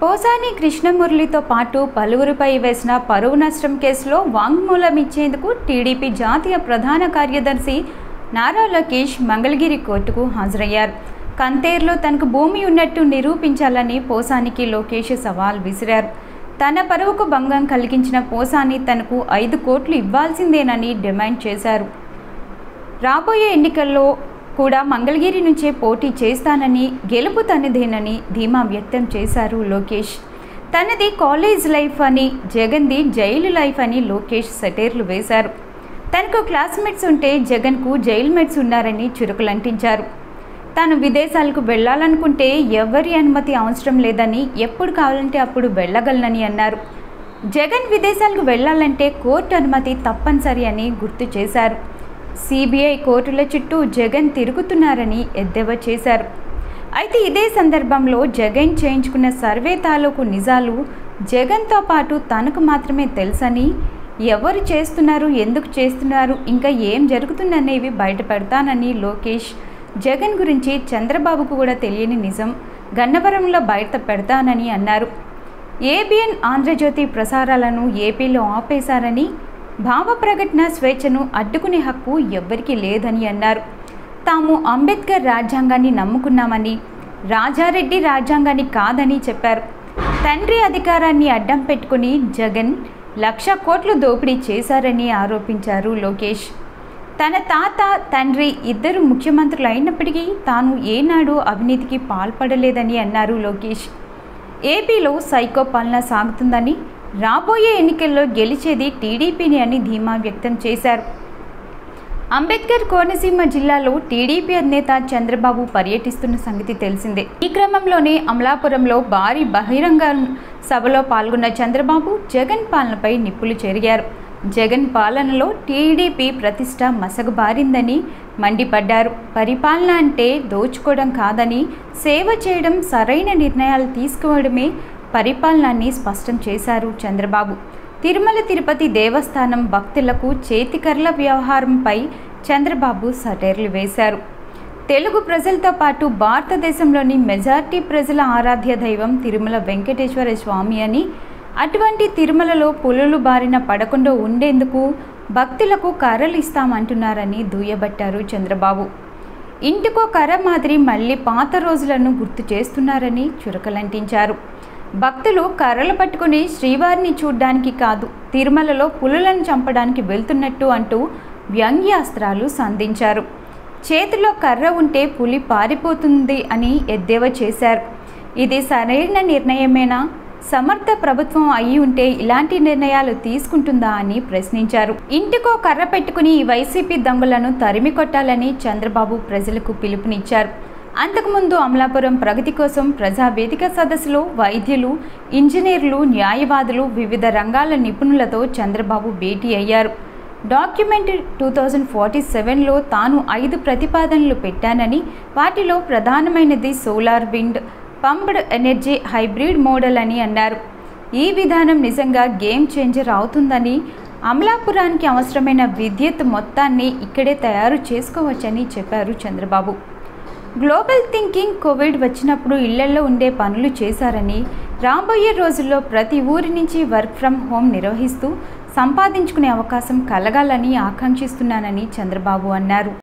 పోసాని కృష్ణమురళితో పాటు పలువురిపై వేసిన పరువు నష్టం కేసులో వాంగ్మూలం ఇచ్చేందుకు టీడీపీ జాతీయ ప్రధాన కార్యదర్శి నారా లోకేష్ మంగళగిరి కోర్టుకు హాజరయ్యారు కంతేర్లో తనకు భూమి ఉన్నట్టు నిరూపించాలని పోసానికి లోకేష్ సవాల్ విసిరారు తన పరువుకు భంగం కలిగించిన పోసాని తనకు ఐదు కోట్లు ఇవ్వాల్సిందేనని డిమాండ్ చేశారు రాబోయే ఎన్నికల్లో కూడా మంగళగిరి నుంచే పోటీ చేస్తానని గెలుపు తనదేనని ధీమా వ్యక్తం చేశారు లోకేష్ తనది కాలేజ్ లైఫ్ అని జగన్ది జైలు లైఫ్ అని లోకేష్ సెటైర్లు వేశారు తనకు క్లాస్మేట్స్ ఉంటే జగన్కు జైలు మేట్స్ ఉన్నారని చురుకులంటించారు తాను విదేశాలకు వెళ్ళాలనుకుంటే ఎవరి అనుమతి అవసరం లేదని ఎప్పుడు కావాలంటే అప్పుడు వెళ్ళగలనని అన్నారు జగన్ విదేశాలకు వెళ్ళాలంటే కోర్టు అనుమతి తప్పనిసరి అని గుర్తు చేశారు సిబిఐ కోర్టుల చుట్టూ జగన్ తిరుగుతున్నారని ఎద్దేవా చేశారు అయితే ఇదే సందర్భంలో జగన్ చేయించుకున్న సర్వే తాలూకు నిజాలు జగన్తో పాటు తనకు మాత్రమే తెలుసని ఎవరు చేస్తున్నారు ఎందుకు చేస్తున్నారు ఇంకా ఏం జరుగుతుందనేవి బయటపెడతానని లోకేష్ జగన్ గురించి చంద్రబాబుకు కూడా తెలియని నిజం గన్నవరంలో బయట పెడతానని అన్నారు ఏబిఎన్ ఆంధ్రజ్యోతి ప్రసారాలను ఏపీలో ఆపేశారని భావ ప్రకటన స్వేచ్ఛను అడ్డుకునే హక్కు ఎవ్వరికీ లేదని అన్నారు తాము అంబేద్కర్ రాజ్యాంగాన్ని నమ్ముకున్నామని రాజారెడ్డి రాజ్యాంగాన్ని కాదని చెప్పారు తండ్రి అధికారాన్ని అడ్డం పెట్టుకుని జగన్ లక్ష కోట్లు దోపిడీ చేశారని ఆరోపించారు లోకేష్ తన తాత తండ్రి ఇద్దరు ముఖ్యమంత్రులు అయినప్పటికీ తాను ఏనాడు అవినీతికి పాల్పడలేదని అన్నారు లోకేష్ ఏపీలో సైకో పాలన సాగుతుందని రాబోయే ఎన్నికల్లో గెలిచేది టీడీపీని అని ధీమా వ్యక్తం చేశారు అంబేద్కర్ కోనసీమ జిల్లాలో టీడీపీ అధినేత చంద్రబాబు పర్యటిస్తున్న సంగతి తెలిసిందే ఈ క్రమంలోనే అమలాపురంలో భారీ బహిరంగ సభలో పాల్గొన్న చంద్రబాబు జగన్ పాలనపై నిప్పులు చెరిగారు జగన్ పాలనలో టీడీపీ ప్రతిష్ట మసగబారిందని మండిపడ్డారు పరిపాలన అంటే దోచుకోవడం కాదని సేవ చేయడం సరైన నిర్ణయాలు తీసుకోవడమే పరిపాలనాన్ని స్పష్టం చేశారు చంద్రబాబు తిరుమల తిరుపతి దేవస్థానం భక్తులకు చేతికర్ల వ్యవహారంపై చంద్రబాబు సటైర్లు వేశారు తెలుగు ప్రజలతో పాటు భారతదేశంలోని మెజార్టీ ప్రజల ఆరాధ్య దైవం తిరుమల వెంకటేశ్వర స్వామి అని అటువంటి తిరుమలలో పులులు బారిన పడకుండా ఉండేందుకు భక్తులకు కర్రలు ఇస్తామంటున్నారని దుయ్యబట్టారు చంద్రబాబు ఇంటికో కర్ర మాదిరి మళ్ళీ పాత రోజులను గుర్తు చేస్తున్నారని చురకలంటించారు భక్తులు కర్రలు పట్టుకుని శ్రీవారిని చూడ్డానికి కాదు తిరుమలలో పులులను చంపడానికి వెళ్తున్నట్టు అంటూ వ్యంగ్యాస్త్రాలు సంధించారు చేతిలో కర్ర ఉంటే పులి పారిపోతుంది అని ఎద్దేవా చేశారు ఇది సరైన నిర్ణయమేనా సమర్థ ప్రభుత్వం అయి ఉంటే ఇలాంటి నిర్ణయాలు తీసుకుంటుందా అని ప్రశ్నించారు ఇంటికో కర్ర పెట్టుకుని ఈ వైసీపీ దొంగలను తరిమి కొట్టాలని చంద్రబాబు ప్రజలకు పిలుపునిచ్చారు అంతకుముందు అమలాపురం ప్రగతి కోసం ప్రజావేదిక సదస్సులో వైద్యులు ఇంజనీర్లు న్యాయవాదులు వివిధ రంగాల నిపుణులతో చంద్రబాబు భేటీ అయ్యారు డాక్యుమెంట్ టూ థౌజండ్ ఫార్టీ సెవెన్లో తాను ఐదు ప్రతిపాదనలు పెట్టానని వాటిలో ప్రధానమైనది solar wind pumped energy hybrid model అని అన్నారు ఈ విధానం నిజంగా గేమ్ చేంజర్ అవుతుందని అమలాపురానికి అవసరమైన విద్యుత్ మొత్తాన్ని ఇక్కడే తయారు చేసుకోవచ్చని చెప్పారు చంద్రబాబు గ్లోబల్ థింకింగ్ కోవిడ్ వచ్చినప్పుడు ఇళ్లలో ఉండే పనులు చేశారని రాబోయే రోజుల్లో ప్రతి ఊరి నుంచి వర్క్ ఫ్రమ్ హోమ్ నిర్వహిస్తూ సంపాదించుకునే అవకాశం కలగాలని ఆకాంక్షిస్తున్నానని చంద్రబాబు అన్నారు